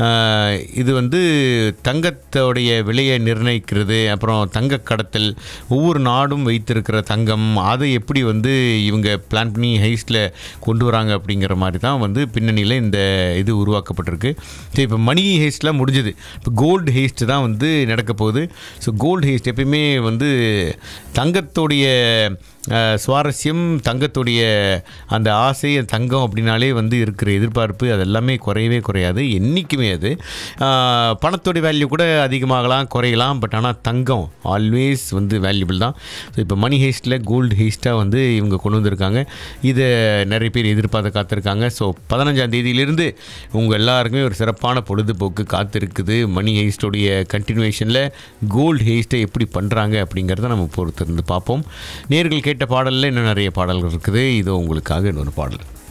ஆஹ், இது வந்து தங்கத்தோடைய விலையை நிர்ணயிக்கிறது அப்புறம் தங்க கடத்தல் ஒவ்வொரு நாடும் வைத்திருக்கிற தங்கம் அதை எப்படி வந்து இவங்க பிளான் பண்ணி ஹைஸ்டில் கொண்டு வராங்க அப்படிங்கிற மாதிரி தான் வந்து பின்னணியில் இந்த இது உருவாக்கப்பட்டிருக்கு சரி இப்போ மணி ஹேஸ்ட்லாம் முடிஞ்சது இப்போ கோல்டு ஹேஸ்ட் தான் வந்து நடக்க போகுது ஸோ கோல்டு ஹேஸ்ட் எப்பயுமே வந்து தங்கத்தோடைய அஹ், சுவாரஸ்யம் தங்கத்துடைய அந்த ஆசை அந்த தங்கம் அப்படின்னாலே வந்து இருக்கிற எதிர்பார்ப்பு அது எல்லாமே குறையவே குறையாது என்றைக்குமே அது அஹ், பணத்தோடைய வேல்யூ கூட அதிகமாகலாம் குறையலாம் பட் ஆனால் தங்கம் ஆல்வேஸ் வந்து வேல்யூபிள் தான் ஸோ இப்போ மணி ஹேஸ்ட்டில் கோல்டு ஹேஸ்ட்டாக வந்து இவங்க கொண்டு வந்திருக்காங்க இதை நிறைய பேர் எதிர்பார்த்து காத்திருக்காங்க ஸோ பதினஞ்சாம் தேதியிலிருந்து உங்கள் எல்லாருக்குமே ஒரு சிறப்பான பொழுதுபோக்கு காத்திருக்குது மணி ஹேஸ்டோடைய கண்டினியூஷனில் கோல்டு ஹேஸ்ட்டை எப்படி பண்ணுறாங்க அப்படிங்கிறத நம்ம பொறுத்திருந்து பார்ப்போம் நேர்கள் கேட்ட பாடலில் இன்னும் நிறைய பாடல்கள் இருக்குது இதோ உங்களுக்காக இன்னொரு பாடல்